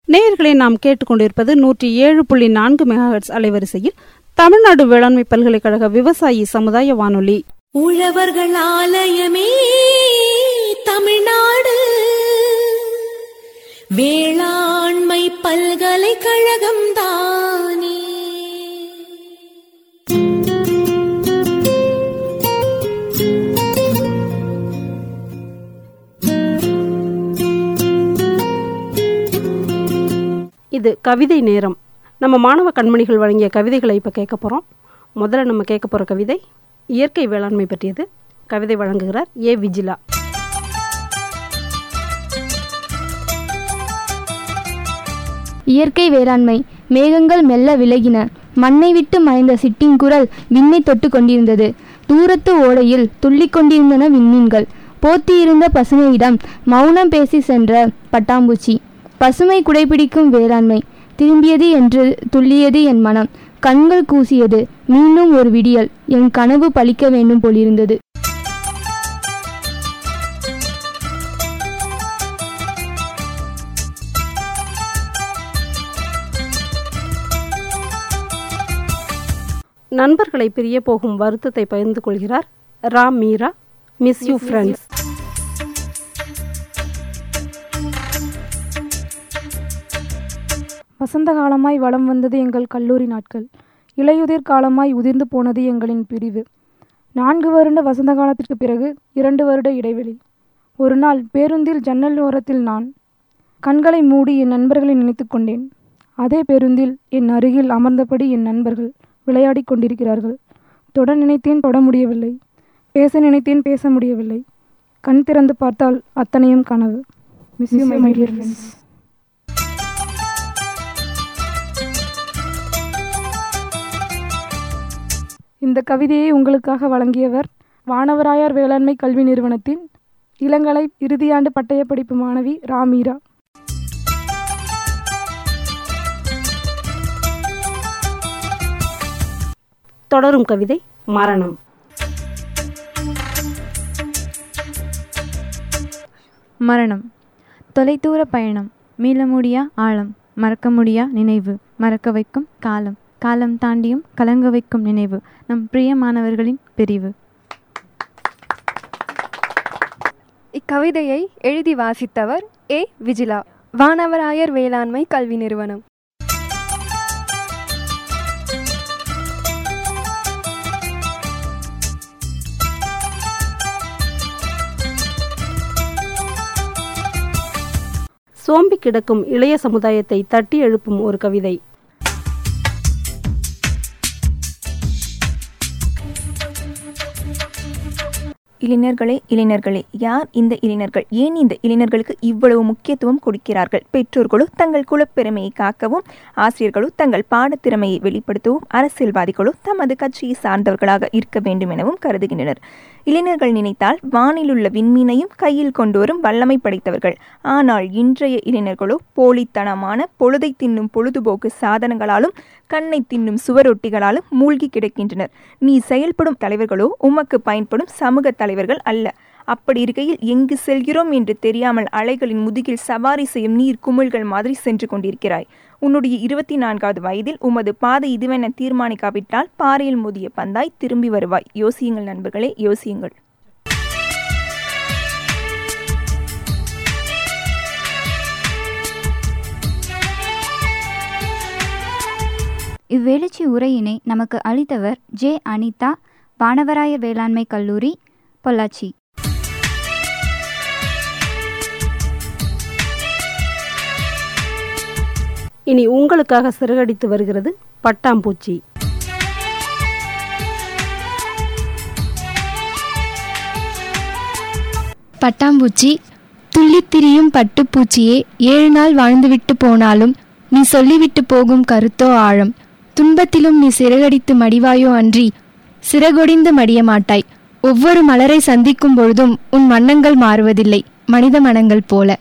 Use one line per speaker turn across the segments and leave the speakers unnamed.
நேயர்களை நாம் கேட்டுக்கொண்டிருப்பது நூற்றி ஏழு புள்ளி நான்கு மெகாஹெட்ஸ் அலைவரிசையில் தமிழ்நாடு வேளாண்மை பல்கலைக்கழக விவசாயி சமுதாய வானொலி
உழவர்கள் ஆலயமே தமிழ்நாடு வேளாண்மை பல்கலைக்கழகம் தானே
இது கவிதை நேரம் நம்ம மாணவ கண்மணிகள் வழங்கிய கவிதைகளை இப்போ கேட்க போகிறோம் முதல்ல நம்ம கேட்க போகிற கவிதை இயற்கை வேளாண்மை பற்றியது கவிதை வழங்குகிறார் ஏ விஜிலா
இயற்கை வேளாண்மை மேகங்கள் மெல்ல விலகின மண்ணை விட்டு மறைந்த சிட்டின் குரல் விண்ணை தொட்டு கொண்டிருந்தது தூரத்து ஓடையில் துள்ளிக் கொண்டிருந்தன விண்மீன்கள் போத்தியிருந்த பசுமையிடம் மௌனம் பேசி சென்ற பட்டாம்பூச்சி பசுமை குடைபிடிக்கும் வேளாண்மை திரும்பியது என்று துள்ளியது என் மனம் கண்கள் கூசியது மீண்டும் ஒரு விடியல் என் கனவு பலிக்க வேண்டும் போலிருந்தது
நண்பர்களை பிரிய போகும் வருத்தத்தை பகிர்ந்து கொள்கிறார் Ram Meera miss you friends
வசந்த காலமாய் வலம் வந்தது எங்கள் கல்லூரி நாட்கள் இலையுதிர் காலமாய் உதிர்ந்து போனது எங்களின் பிரிவு நான்கு வருட வசந்த காலத்திற்கு பிறகு இரண்டு வருட இடைவெளி ஒரு நாள் பேருந்தில் ஜன்னல் ஓரத்தில் நான் கண்களை மூடி என் நண்பர்களை நினைத்து கொண்டேன் அதே பேருந்தில் என் அருகில் அமர்ந்தபடி என் நண்பர்கள் விளையாடிக் கொண்டிருக்கிறார்கள் தொட நினைத்தேன் தொட முடியவில்லை பேச நினைத்தேன் பேச முடியவில்லை கண் திறந்து பார்த்தால் அத்தனையும் கனவு miss you my dear friends இந்த கவிதையை உங்களுக்காக வழங்கியவர் வானவராயர் வேளாண்மை கல்வி நிறுவனத்தின் இளங்கலை இறுதியாண்டு பட்டயப்படிப்பு மாணவி ராமீரா
தொடரும் கவிதை மரணம்
மரணம் தொலைதூர பயணம் மீள முடியா ஆழம் மறக்க முடியா நினைவு மறக்க வைக்கும் காலம் காலம் தாண்டியும் கலங்க வைக்கும் நினைவு நம் பிரியமானவர்களின் பிரிவு
இக்கவிதையை எழுதி வாசித்தவர் ஏ விஜிலா வானவராயர் வேளாண்மை கல்வி நிறுவனம்
சோம்பி கிடக்கும் இளைய சமுதாயத்தை தட்டி எழுப்பும் ஒரு கவிதை
இளைஞர்களே இளைஞர்களே யார் இந்த இளைஞர்கள் ஏன் இந்த இளைஞர்களுக்கு இவ்வளவு முக்கியத்துவம் கொடுக்கிறார்கள் பெற்றோர்களோ தங்கள் குலப்பெருமையை காக்கவும் ஆசிரியர்களோ தங்கள் பாடத்திறமையை வெளிப்படுத்தவும் அரசியல்வாதிகளோ தமது கட்சியை சார்ந்தவர்களாக இருக்க வேண்டும் எனவும் கருதுகின்றனர் இளைஞர்கள் நினைத்தால் வானிலுள்ள விண்மீனையும் கையில் கொண்டு வரும் வல்லமை படைத்தவர்கள் ஆனால் இன்றைய இளைஞர்களோ போலித்தனமான பொழுதை தின்னும் பொழுதுபோக்கு சாதனங்களாலும் கண்ணை தின்னும் சுவரொட்டிகளாலும் மூழ்கி கிடக்கின்றனர் நீ செயல்படும் தலைவர்களோ உமக்கு பயன்படும் சமூக தலைவர்கள் அல்ல அப்படி இருக்கையில் எங்கு செல்கிறோம் என்று தெரியாமல் அலைகளின் முதுகில் சவாரி செய்யும் நீர் குமிழ்கள் மாதிரி சென்று கொண்டிருக்கிறாய் உன்னுடைய இருபத்தி நான்காவது வயதில் உமது பாதை இதுவென தீர்மானிக்காவிட்டால் பாறையில் மோதிய பந்தாய் திரும்பி வருவாய் யோசியுங்கள் நண்பர்களே யோசியுங்கள்
இவ்வெழுச்சி உரையினை நமக்கு அளித்தவர் ஜே அனிதா வானவராயர் வேளாண்மை கல்லூரி பொள்ளாச்சி
இனி உங்களுக்காக சிறகடித்து வருகிறது பட்டாம்பூச்சி
பட்டாம்பூச்சி துள்ளித் திரியும் பட்டுப்பூச்சியே ஏழு நாள் வாழ்ந்துவிட்டு போனாலும் நீ சொல்லிவிட்டு போகும் கருத்தோ ஆழம் துன்பத்திலும் நீ சிறகடித்து மடிவாயோ அன்றி சிறகொடிந்து மடிய மாட்டாய் ஒவ்வொரு மலரை சந்திக்கும் பொழுதும் உன் மன்னங்கள் மாறுவதில்லை மனித மனங்கள் போல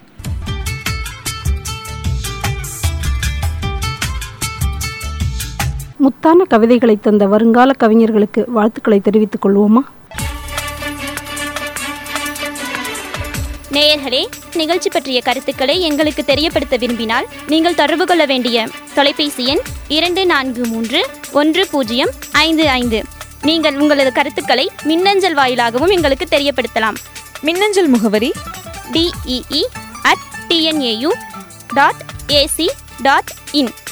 முத்தான கவிதைகளை தந்த வருங்கால கவிஞர்களுக்கு வாழ்த்துக்களை தெரிவித்துக் கொள்வோமா
நேயர்களே நிகழ்ச்சி பற்றிய கருத்துக்களை எங்களுக்கு தெரியப்படுத்த விரும்பினால் நீங்கள் தொடர்பு கொள்ள வேண்டிய தொலைபேசி எண் இரண்டு நான்கு மூன்று ஒன்று பூஜ்ஜியம் ஐந்து ஐந்து நீங்கள் உங்களது கருத்துக்களை மின்னஞ்சல் வாயிலாகவும் எங்களுக்கு தெரியப்படுத்தலாம்
மின்னஞ்சல் முகவரி
TEE at TNAU dot AC dot in